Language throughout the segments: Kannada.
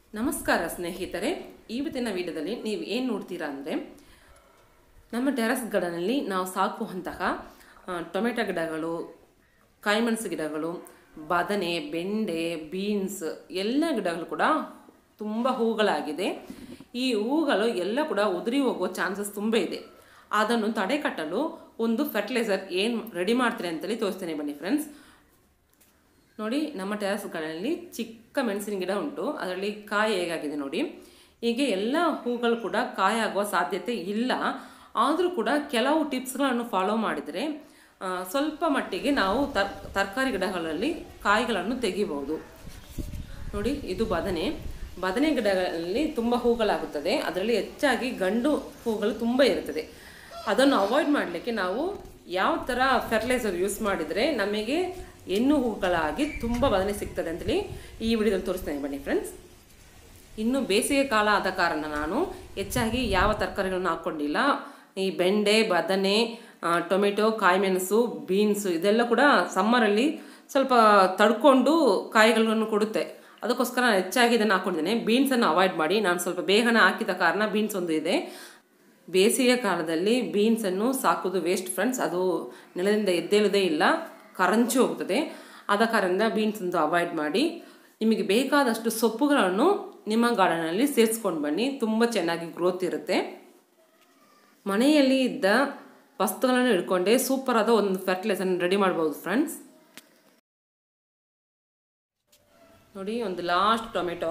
ನಮಸ್ಕಾರ ಸ್ನೇಹಿತರೆ ಇವತ್ತಿನ ವಿಡಿಯೋದಲ್ಲಿ ನೀವು ಏನು ನೋಡ್ತೀರಾ ಅಂದರೆ ನಮ್ಮ ಟೆರಸ್ ಗಾರ್ಡನಲ್ಲಿ ನಾವು ಸಾಕುವಂತಹ ಆ, ಟೊಮೆಟೊ ಗಿಡಗಳು ಕಾಯಿಮೆಣಸು ಗಿಡಗಳು ಬದನೆ ಬೆಂಡೆ ಬೀನ್ಸ್ ಎಲ್ಲ ಗಿಡಗಳು ಕೂಡ ತುಂಬ ಹೂಗಳಾಗಿದೆ ಈ ಹೂಗಳು ಎಲ್ಲ ಕೂಡ ಉದುರಿ ಹೋಗೋ ಚಾನ್ಸಸ್ ತುಂಬ ಇದೆ ಅದನ್ನು ತಡೆಗಟ್ಟಲು ಒಂದು ಫರ್ಟಿಲೈಸರ್ ಏನು ರೆಡಿ ಮಾಡ್ತೀನಿ ಅಂತೇಳಿ ತೋರಿಸ್ತೇನೆ ಬನ್ನಿ ಫ್ರೆಂಡ್ಸ್ ನೋಡಿ ನಮ್ಮ ಟೆರಸ್ಗಳಲ್ಲಿ ಚಿಕ್ಕ ಮೆಣಸಿನ ಗಿಡ ಉಂಟು ಅದರಲ್ಲಿ ಕಾಯಿ ಹೇಗಾಗಿದೆ ನೋಡಿ ಹೀಗೆ ಎಲ್ಲ ಹೂಗಳು ಕೂಡ ಕಾಯಿ ಆಗುವ ಸಾಧ್ಯತೆ ಇಲ್ಲ ಆದರೂ ಕೂಡ ಕೆಲವು ಟಿಪ್ಸ್ಗಳನ್ನು ಫಾಲೋ ಮಾಡಿದರೆ ಆ, ಸ್ವಲ್ಪ ಮಟ್ಟಿಗೆ ನಾವು ತರ್ ತರಕಾರಿ ಗಿಡಗಳಲ್ಲಿ ಕಾಯಿಗಳನ್ನು ತೆಗಿಬಹುದು ನೋಡಿ ಇದು ಬದನೆ ಬದನೆ ಗಿಡಗಳಲ್ಲಿ ತುಂಬ ಹೂಗಳಾಗುತ್ತದೆ ಅದರಲ್ಲಿ ಹೆಚ್ಚಾಗಿ ಗಂಡು ಹೂಗಳು ತುಂಬ ಇರುತ್ತದೆ ಅದನ್ನು ಅವಾಯ್ಡ್ ಮಾಡಲಿಕ್ಕೆ ನಾವು ಯಾವ ಥರ ಫರ್ಟಿಲೈಸರ್ ಯೂಸ್ ಮಾಡಿದರೆ ನಮಗೆ ಹೆಣ್ಣು ಹೂಗಳಾಗಿ ತುಂಬ ಬದನೆ ಸಿಗ್ತದೆ ಅಂತೇಳಿ ಈ ವಿಡಿಯೋದಲ್ಲಿ ತೋರಿಸ್ತೇನೆ ಬನ್ನಿ ಫ್ರೆಂಡ್ಸ್ ಇನ್ನು ಬೇಸಿಗೆ ಕಾಲ ಆದ ಕಾರಣ ನಾನು ಹೆಚ್ಚಾಗಿ ಯಾವ ತರಕಾರಿಗಳನ್ನು ಹಾಕ್ಕೊಂಡಿಲ್ಲ ಈ ಬೆಂಡೆ ಬದನೆ ಆ, ಟೊಮೆಟೊ ಕಾಯಿಮೆಣಸು ಬೀನ್ಸು ಇದೆಲ್ಲ ಕೂಡ ಸಮ್ಮರಲ್ಲಿ ಸ್ವಲ್ಪ ತಡ್ಕೊಂಡು ಕಾಯಿಗಳನ್ನು ಕೊಡುತ್ತೆ ಅದಕ್ಕೋಸ್ಕರ ನಾನು ಹೆಚ್ಚಾಗಿ ಇದನ್ನು ಹಾಕ್ಕೊಂಡಿದ್ದೇನೆ ಬೀನ್ಸನ್ನು ಅವಾಯ್ಡ್ ಮಾಡಿ ನಾನು ಸ್ವಲ್ಪ ಬೇಗನೆ ಹಾಕಿದ ಕಾರಣ ಬೀನ್ಸ್ ಒಂದು ಇದೆ ಬೇಸಿಗೆ ಕಾಲದಲ್ಲಿ ಬೀನ್ಸನ್ನು ಸಾಕೋದು ವೇಸ್ಟ್ ಫ್ರೆಂಡ್ಸ್ ಅದು ನೆಲದಿಂದ ಎದ್ದೇಳೋದೇ ಇಲ್ಲ ಕರಂಚಿ ಹೋಗ್ತದೆ ಆದ ಕಾರಣದಿಂದ ಬೀನ್ಸ್ ಒಂದು ಅವಾಯ್ಡ್ ಮಾಡಿ ನಿಮಗೆ ಬೇಕಾದಷ್ಟು ಸೊಪ್ಪುಗಳನ್ನು ನಿಮ್ಮ ಗಾರ್ಡನಲ್ಲಿ ಸೇರಿಸ್ಕೊಂಡು ಬನ್ನಿ ತುಂಬ ಚೆನ್ನಾಗಿ ಗ್ರೋತ್ ಇರುತ್ತೆ ಮನೆಯಲ್ಲಿ ಇದ್ದ ವಸ್ತುಗಳನ್ನು ಇಟ್ಕೊಂಡೆ ಸೂಪರ್ ಆದ ಒಂದು ಫರ್ಟಿಲೈಸರ್ ರೆಡಿ ಮಾಡ್ಬೋದು ಫ್ರೆಂಡ್ಸ್ ನೋಡಿ ಒಂದು ಲಾಸ್ಟ್ ಟೊಮೆಟೊ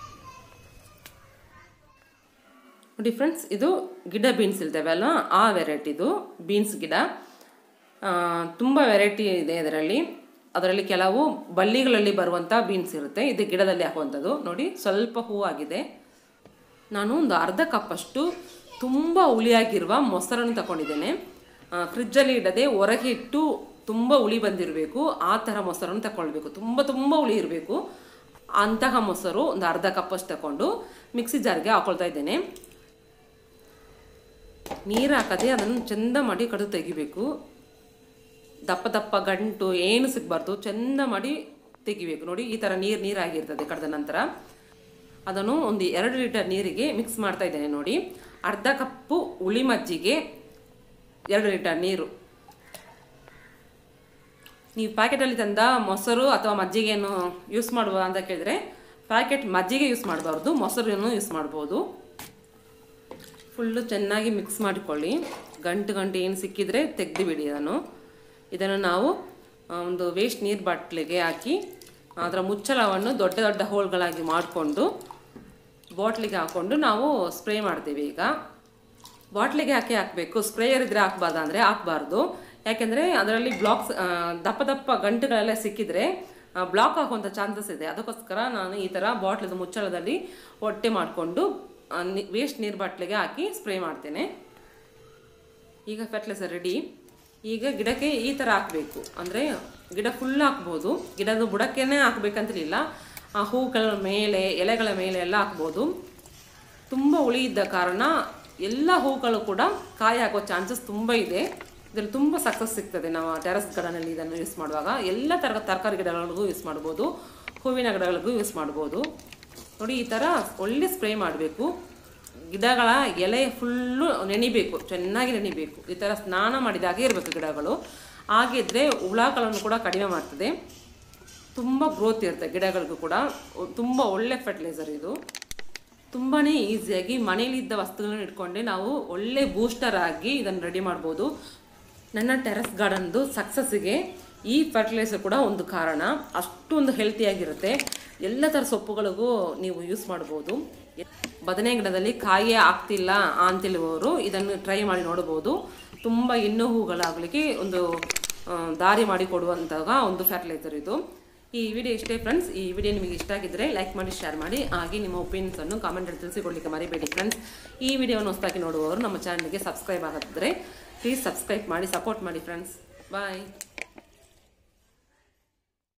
ನೋಡಿ ಫ್ರೆಂಡ್ಸ್ ಇದು ಗಿಡ ಬೀನ್ಸ್ ಇರ್ತವೆ ಅಲ್ವಾ ಆ ವೆರೈಟಿದು ಬೀನ್ಸ್ ಗಿಡ ಆ, ತುಂಬ ವೆರೈಟಿ ಇದೆ ಇದರಲ್ಲಿ ಅದರಲ್ಲಿ ಕೆಲವು ಬಳ್ಳಿಗಳಲ್ಲಿ ಬರುವಂಥ ಬೀನ್ಸ್ ಇರುತ್ತೆ ಇದು ಗಿಡದಲ್ಲಿ ಹಾಕುವಂಥದ್ದು ನೋಡಿ ಸ್ವಲ್ಪ ಹೂವಾಗಿದೆ ನಾನು ಒಂದು ಅರ್ಧ ಕಪ್ಪಷ್ಟು ತುಂಬ ಹುಳಿಯಾಗಿರುವ ಮೊಸರನ್ನು ತಗೊಂಡಿದ್ದೇನೆ ಫ್ರಿಜ್ಜಲ್ಲಿ ಇಡದೆ ಹೊರಗೆ ಇಟ್ಟು ತುಂಬ ಹುಳಿ ಬಂದಿರಬೇಕು ಆ ಥರ ಮೊಸರನ್ನು ತಗೊಳ್ಬೇಕು ತುಂಬ ತುಂಬ ಹುಳಿ ಇರಬೇಕು ಅಂತಹ ಮೊಸರು ಒಂದು ಅರ್ಧ ಕಪ್ಪಷ್ಟು ತಗೊಂಡು ಮಿಕ್ಸಿ ಜಾರ್ಗೆ ಹಾಕೊಳ್ತಾ ಇದ್ದೇನೆ ನೀರು ಹಾಕದೆ ಅದನ್ನು ಚೆಂದ ಮಾಡಿ ಕಡಿದು ತೆಗಿಬೇಕು ದಪ್ಪ ದಪ್ಪ ಗಂಟು ಏನು ಸಿಗಬಾರ್ದು ಚೆಂದ ಮಾಡಿ ತೆಗಿಬೇಕು ನೋಡಿ ಈ ಥರ ನೀರು ನೀರಾಗಿರ್ತದೆ ಕಡ್ದ ನಂತರ ಅದನ್ನು ಒಂದು ಎರಡು ಲೀಟರ್ ನೀರಿಗೆ ಮಿಕ್ಸ್ ಮಾಡ್ತಾ ಇದ್ದೇನೆ ನೋಡಿ ಅರ್ಧ ಕಪ್ಪು ಹುಳಿ ಮಜ್ಜಿಗೆ ಎರಡು ಲೀಟರ್ ನೀರು ನೀವು ಪ್ಯಾಕೆಟಲ್ಲಿ ತಂದ ಮೊಸರು ಅಥವಾ ಮಜ್ಜಿಗೆಯನ್ನು ಯೂಸ್ ಮಾಡುವ ಅಂತ ಕೇಳಿದ್ರೆ ಪ್ಯಾಕೆಟ್ ಮಜ್ಜಿಗೆ ಯೂಸ್ ಮಾಡಬಾರ್ದು ಮೊಸರನ್ನು ಯೂಸ್ ಮಾಡ್ಬೋದು ಫುಲ್ಲು ಚೆನ್ನಾಗಿ ಮಿಕ್ಸ್ ಮಾಡಿಕೊಳ್ಳಿ ಗಂಟು ಗಂಟು ಏನು ಸಿಕ್ಕಿದರೆ ತೆಗೆದು ಬಿಡಿ ಅದನ್ನು ಇದನ್ನು ನಾವು ಆ, ಒಂದು ವೇಸ್ಟ್ ನೀರು ಬಾಟ್ಲಿಗೆ ಹಾಕಿ ಅದರ ಮುಚ್ಚಳವನ್ನು ದೊಡ್ಡ ದೊಡ್ಡ ಹೋಲ್ಗಳಾಗಿ ಮಾಡಿಕೊಂಡು ಬಾಟ್ಲಿಗೆ ಹಾಕ್ಕೊಂಡು ನಾವು ಸ್ಪ್ರೇ ಮಾಡ್ತೀವಿ ಈಗ ಬಾಟ್ಲಿಗೆ ಹಾಕಿ ಹಾಕಬೇಕು ಸ್ಪ್ರೇಯರ್ ಇದ್ರೆ ಹಾಕ್ಬಾರ್ದು ಅಂದರೆ ಹಾಕ್ಬಾರ್ದು ಯಾಕೆಂದರೆ ಅದರಲ್ಲಿ ಬ್ಲಾಕ್ಸ್ ದಪ್ಪ ದಪ್ಪ ಗಂಟುಗಳೆಲ್ಲ ಸಿಕ್ಕಿದ್ರೆ ಬ್ಲಾಕ್ ಆಗುವಂಥ ಚಾನ್ಸಸ್ ಇದೆ ಅದಕ್ಕೋಸ್ಕರ ನಾನು ಈ ಥರ ಬಾಟ್ಲದ ಮುಚ್ಚಳದಲ್ಲಿ ಹೊಟ್ಟೆ ಮಾಡಿಕೊಂಡು ವೇಸ್ಟ್ ನೀರು ಬಾಟ್ಲಿಗೆ ಹಾಕಿ ಸ್ಪ್ರೇ ಮಾಡ್ತೇನೆ ಈಗ ಫರ್ಟಿಲೈಸರ್ ರೆಡಿ ಈಗ ಗಿಡಕ್ಕೆ ಈ ಥರ ಹಾಕಬೇಕು ಅಂದರೆ ಗಿಡ ಫುಲ್ ಹಾಕ್ಬೋದು ಗಿಡದ ಬುಡಕ್ಕೇನೆ ಹಾಕ್ಬೇಕಂತಿಲ್ಲ ಆ ಹೂಗಳ ಮೇಲೆ ಎಲೆಗಳ ಮೇಲೆ ಎಲ್ಲ ಹಾಕ್ಬೋದು ತುಂಬ ಹುಳಿ ಇದ್ದ ಕಾರಣ ಎಲ್ಲ ಹೂಗಳು ಕೂಡ ಕಾಯಿ ಹಾಕೋ ಚಾನ್ಸಸ್ ತುಂಬ ಇದೆ ಇದರಲ್ಲಿ ತುಂಬ ಸಕ್ಸಸ್ ಸಿಗ್ತದೆ ನಾವು ಟೆರಸ್ ಗಾರ್ಡನಲ್ಲಿ ಇದನ್ನು ಯೂಸ್ ಮಾಡುವಾಗ ಎಲ್ಲ ಥರದ ತರಕಾರಿ ಗಿಡಗಳಿಗೂ ಯೂಸ್ ಮಾಡ್ಬೋದು ಹೂವಿನ ಗಿಡಗಳಿಗೂ ಯೂಸ್ ಮಾಡ್ಬೋದು ನೋಡಿ ಈ ಥರ ಒಳ್ಳೆ ಸ್ಪ್ರೇ ಮಾಡಬೇಕು ಗಿಡಗಳ ಎಲೆ ಫುಲ್ಲು ನೆನಿಬೇಕು ಚೆನ್ನಾಗಿ ನೆನಿಬೇಕು ಈ ಥರ ಸ್ನಾನ ಮಾಡಿದಾಗೆ ಇರಬೇಕು ಗಿಡಗಳು ಹಾಗಿದ್ರೆ ಹುಳಗಳನ್ನು ಕೂಡ ಕಡಿಮೆ ಮಾಡ್ತದೆ ತುಂಬ ಗ್ರೋತ್ ಇರುತ್ತೆ ಗಿಡಗಳಿಗೂ ಕೂಡ ತುಂಬ ಒಳ್ಳೆ ಫರ್ಟಿಲೈಸರ್ ಇದು ತುಂಬಾ ಈಸಿಯಾಗಿ ಮನೆಯಲ್ಲಿದ್ದ ವಸ್ತುಗಳನ್ನ ಇಟ್ಕೊಂಡೆ ನಾವು ಒಳ್ಳೆ ಬೂಸ್ಟರ್ ಆಗಿ ಇದನ್ನು ರೆಡಿ ಮಾಡ್ಬೋದು ನನ್ನ ಟೆರಸ್ ಗಾರ್ಡನ್ದು ಸಕ್ಸಸ್ಸಿಗೆ ಈ ಫರ್ಟಿಲೈಸರ್ ಕೂಡ ಒಂದು ಕಾರಣ ಅಷ್ಟೊಂದು ಹೆಲ್ತಿಯಾಗಿರುತ್ತೆ ಎಲ್ಲ ಥರ ಸೊಪ್ಪುಗಳಿಗೂ ನೀವು ಯೂಸ್ ಮಾಡ್ಬೋದು ಬದನೆ ಗಿಡದಲ್ಲಿ ಕಾಯಿಯೇ ಆಗ್ತಿಲ್ಲ ಅಂತೇಳುವವರು ಇದನ್ನು ಟ್ರೈ ಮಾಡಿ ನೋಡ್ಬೋದು ತುಂಬ ಇನ್ನೂ ಹೂಗಳಾಗಲಿಕ್ಕೆ ಒಂದು ಆ, ದಾರಿ ಮಾಡಿ ಕೊಡುವಂತಹ ಒಂದು ಫರ್ಟಿಲೈಸರ್ ಇದು ಈ ವಿಡಿಯೋ ಇಷ್ಟೇ ಫ್ರೆಂಡ್ಸ್ ಈ ವಿಡಿಯೋ ನಿಮಗೆ ಇಷ್ಟ ಆಗಿದ್ದರೆ ಲೈಕ್ ಮಾಡಿ ಶೇರ್ ಮಾಡಿ ಹಾಗೆ ನಿಮ್ಮ ಒಪಿನಿಯನ್ಸನ್ನು ಕಾಮೆಂಟಲ್ಲಿ ತಿಳಿಸಿಕೊಡ್ಲಿಕ್ಕೆ ಮರಿಬೇಡಿ ಫ್ರೆಂಡ್ಸ್ ಈ ವಿಡಿಯೋವನ್ನು ಹೊಸದಾಗಿ ನೋಡುವವರು ನಮ್ಮ ಚಾನಲ್ಗೆ ಸಬ್ಸ್ಕ್ರೈಬ್ ಆಗದಿದ್ದರೆ ಪ್ಲೀಸ್ ಸಬ್ಸ್ಕ್ರೈಬ್ ಮಾಡಿ ಸಪೋರ್ಟ್ ಮಾಡಿ ಫ್ರೆಂಡ್ಸ್ ಬಾಯ್